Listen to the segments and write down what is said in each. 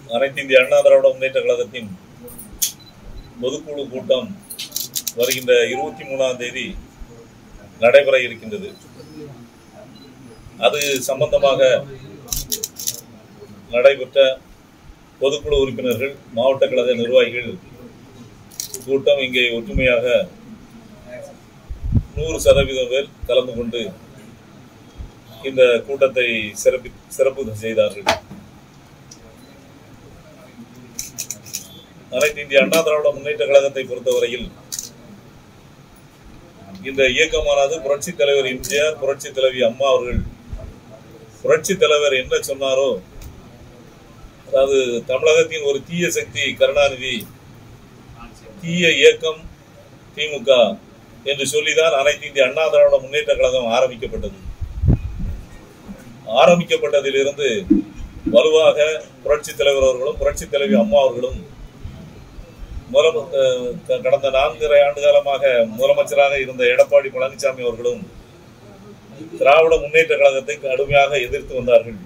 அனைத்து இந்திய அண்ணா திராவிட முன்னேற்ற கழகத்தின் பொதுக்குழு கூட்டம் வருகின்ற இருபத்தி மூணாம் தேதி நடைபெற இருக்கின்றது அது சம்பந்தமாக நடைபெற்ற பொதுக்குழு உறுப்பினர்கள் மாவட்ட கழக நிர்வாகிகள் கூட்டம் இங்கே ஒற்றுமையாக நூறு சதவீதம் பேர் கலந்து கொண்டு இந்த கூட்டத்தை சிறப்பி சிறப்பு செய்தார்கள் அனைத்து இந்திய அண்ணா திராவிட முன்னேற்ற கழகத்தை பொறுத்தவரையில் இந்த இயக்கமானது புரட்சி தலைவர் எம்ஜிஆர் புரட்சி தலைவி அம்மா அவர்கள் புரட்சி தலைவர் என்ன சொன்னாரோ அதாவது தமிழகத்தின் ஒரு தீய சக்தி கருணாநிதி தீய இயக்கம் திமுக என்று சொல்லிதான் அனைத்து இந்திய அண்ணா திராவிட முன்னேற்ற கழகம் ஆரம்பிக்கப்பட்டது ஆரம்பிக்கப்பட்டதிலிருந்து வலுவாக புரட்சி தலைவர் அவர்களும் புரட்சி தலைவி அம்மா அவர்களும் முதல அஹ், க- கடந்த நான்கரை ஆண்டு காலமாக முதலமைச்சராக இருந்த எடப்பாடி பழனிசாமி அவர்களும் திராவிட முன்னேற்ற கழகத்தை கடுமையாக எதிர்த்து வந்தார்கள்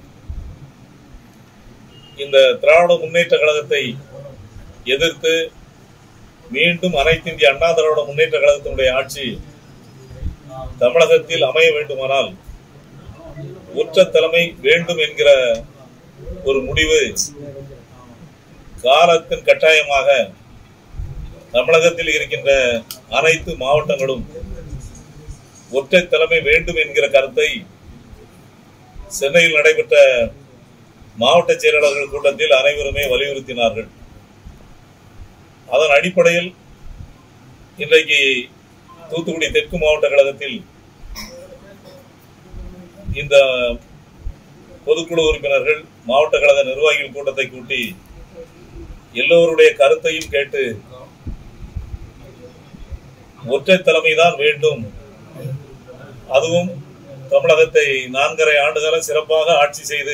இந்த திராவிட முன்னேற்ற கழகத்தை எதிர்த்து மீண்டும் அனைத்து இந்திய அண்ணா திராவிட முன்னேற்ற கழகத்தினுடைய ஆட்சி தமிழகத்தில் அமைய வேண்டுமானால் உற்ற தலைமை வேண்டும் என்கிற ஒரு முடிவு காலத்தின் கட்டாயமாக தமிழகத்தில் இருக்கின்ற அனைத்து மாவட்டங்களும் ஒற்றை தலைமை வேண்டும் என்கிற கருத்தை சென்னையில் நடைபெற்ற மாவட்ட செயலாளர்கள் கூட்டத்தில் அனைவருமே வலியுறுத்தினார்கள் அதன் அடிப்படையில் இன்றைக்கு தூத்துக்குடி தெற்கு மாவட்ட கழகத்தில் இந்த பொதுக்குழு உறுப்பினர்கள் மாவட்ட கழக நிர்வாகிகள் கூட்டத்தை கூட்டி எல்லோருடைய கருத்தையும் கேட்டு ஒற்றை தலைமைதான் வேண்டும் அதுவும் தமிழகத்தை நான்கரை ஆண்டுகாலம் சிறப்பாக ஆட்சி செய்து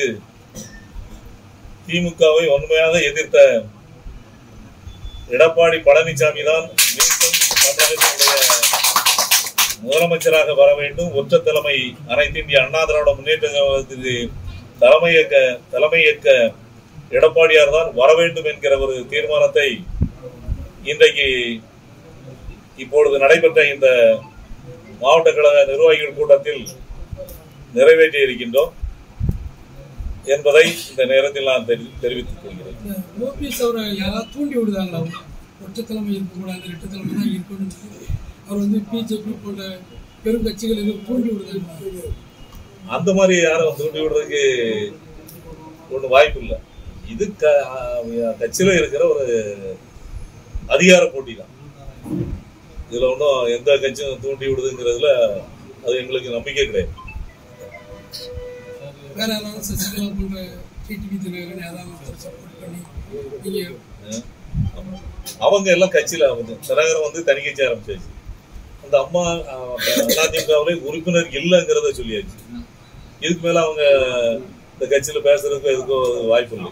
திமுகவை உண்மையாக எதிர்த்த எடப்பாடி பழனிசாமி தான் மீண்டும் தமிழகத்தினுடைய முதலமைச்சராக வர வேண்டும் ஒற்றை தலைமை அனைத்து இந்திய அண்ணா திராவிட முன்னேற்ற கழகத்திற்கு தலைமையேற்க தலைமையேற்க எடப்பாடியார் தான் வர வேண்டும் என்கிற ஒரு தீர்மானத்தை இன்றைக்கு இப்பொழுது நடைபெற்ற இந்த மாவட்ட கழக நிர்வாகிகள் கூட்டத்தில் நிறைவேற்றி இருக்கின்றோம் என்பதை இந்த நேரத்தில் நான் தெரி- தெரிவித்துக் கொள்கிறேன் இந்த ஓபிஎஸ் அவரை யாராவது தூண்டி விடுதாங்களா ஒற்றை தலைமை இருக்கக்கூடாது ரெட்டை தலைமை தான் இருக்கணும்னு சொல்லி அவர் வந்து பிஜேபி போன்ற பெரும் கட்சிகள் எதுவும் தூண்டி விடுதாங்களா அந்த மாதிரி யாரும் தூண்டி விடுறதுக்கு ஒன்றும் வாய்ப்பு இல்லை இது க கட்சியில இருக்கிற ஒரு அதிகார போட்டி தான் இதுல ஒன்றும் எந்த கட்சியும் தூண்டி விடுதுங்கிறதுல அது எங்களுக்கு நம்பிக்கை கிடையாது வேற யாராவது சசிகலா போன்ற டிடிவி தினகரன் யாராவது ஒருத்தர் சப்போர்ட் பண்ணி நீங்க அவங்க எல்லாம் கட்சியில வந்து தினகரன் வந்து தனி கட்சி ஆரம்பிச்சாச்சு அந்த அம்மா அதிமுகவிலே உறுப்பினர் இல்லைங்கிறத சொல்லியாச்சு இதுக்கு மேல அவங்க இந்த கட்சியில பேசுறதுக்கு எதுக்கும் வாய்ப்பு இல்லை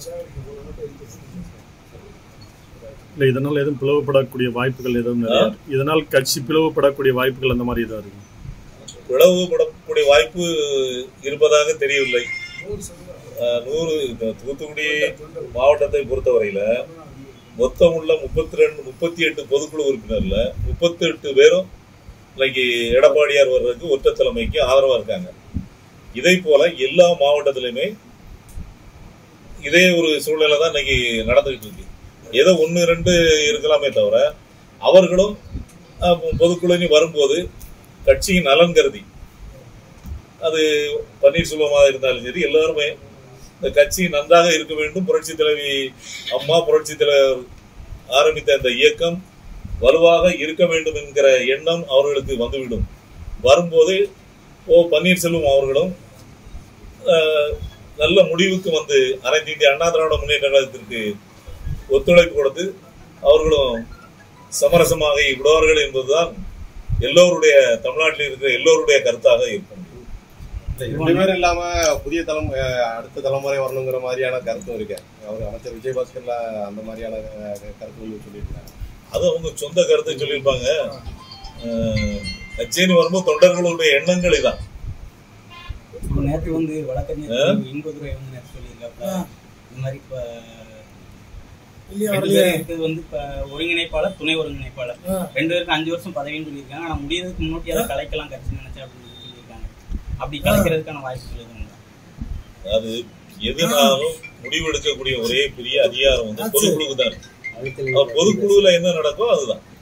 இல்ல இதனால எதுவும் பிளவுபடக்கூடிய வாய்ப்புகள் எதுவும் நிறைய இருக்கு. இதனால் கட்சி பிளவுபடக்கூடிய வாய்ப்புகள் அந்த மாதிரி எதாவது இருக்கு பிளவுபடக்கூடிய வாய்ப்பு இருப்பதாக தெரியவில்லை அஹ், நூறு இந்த தூத்துக்குடி மாவட்டத்தை பொறுத்தவரையில மொத்தம் உள்ள முப்பத்தி ரெண்டு முப்பத்தி எட்டு பொதுக்குழு உறுப்பினர்ல முப்பத்தி எட்டு பேரும் இன்னைக்கு எடப்பாடியார் வர்றதுக்கு ஒற்றை தலைமைக்கு ஆதரவா இருக்காங்க இதே போல எல்லா மாவட்டத்திலுமே இதே ஒரு சூழ்நிலை தான் இன்னைக்கு நடந்துகிட்டு இருக்கு ஏதோ ஒன்று ரெண்டு இருக்கலாமே தவிர அவர்களும் அஹ், பொதுக்குழு வரும்போது கட்சியின் நலன் கருதி அது பன்னீர்செல்வமாக இருந்தாலும் சரி எல்லாருமே இந்த கட்சி நன்றாக இருக்க வேண்டும் புரட்சி தலைவி அம்மா புரட்சி தலைவர் ஆரம்பித்த இந்த இயக்கம் வலுவாக இருக்க வேண்டும் என்கிற எண்ணம் அவர்களுக்கு வந்துவிடும் வரும்போது ஓ பன்னீர்செல்வம் அவர்களும் அஹ், நல்ல முடிவுக்கு வந்து அனைத்து இந்திய அண்ணா திராவிட முன்னேற்ற கழகத்திற்கு ஒத்துழைப்பு கொடுத்து அவர்களும் சமரசமாக விடுவார்கள் என்பதுதான் எல்லோருடைய தமிழ்நாட்டில் இருக்கிற எல்லோருடைய கருத்தாக இருக்கும் ரெண்டு பேரும் இல்லாம புதிய தலைமுறை அடுத்த தலைமுறை வரணுங்கிற மாதிரியான கருத்தும் இருக்கு அவர் அமைச்சர் விஜயபாஸ்கர்ல அந்த மாதிரியான அஹ், கருத்து வந்து சொல்லியிருக்காங்க அது அவங்க சொந்த கருத்தை சொல்லியிருப்பாங்க அஹ், கச்சேரி வரும்போது தொண்டர்களுடைய எண்ணங்கள் இதான் நேற்று வந்து வழக்கறிஞர் இன்பதுரை வந்து நேற்று சொல்லியிருக்காங்க இந்த மாதிரி இப்போ இல்லையா ரெண்டு வரலையா பேரும் இருக்கிறது வந்து இப்போ ஒருங்கிணைப்பாளர் துணை ஒருங்கிணைப்பாளர் ஆ. ரெண்டு பேருக்கு அஞ்சு வருஷம் பதவின்னு சொல்லியிருக்காங்க ஆனா முடியறதுக்கு முன்னாடி அதை கலைக்கலாம் கட்சி நினைச்சா அப்படின்னு சொல்லி சொல்லியிருக்காங்க அப்படி கலைக்கிறதுக்கான வாய்ப்புகள் எதுவும் உண்டா? அது எதுனாலும் முடிவெடுக்கக்கூடிய ஒரே பெரிய அதிகாரம் வந்து பொதுக்குழுக்கு தான் இருக்கு. அதுக்கு அப்ப பொதுக்குழுல என்ன நடக்கோ அதுதான்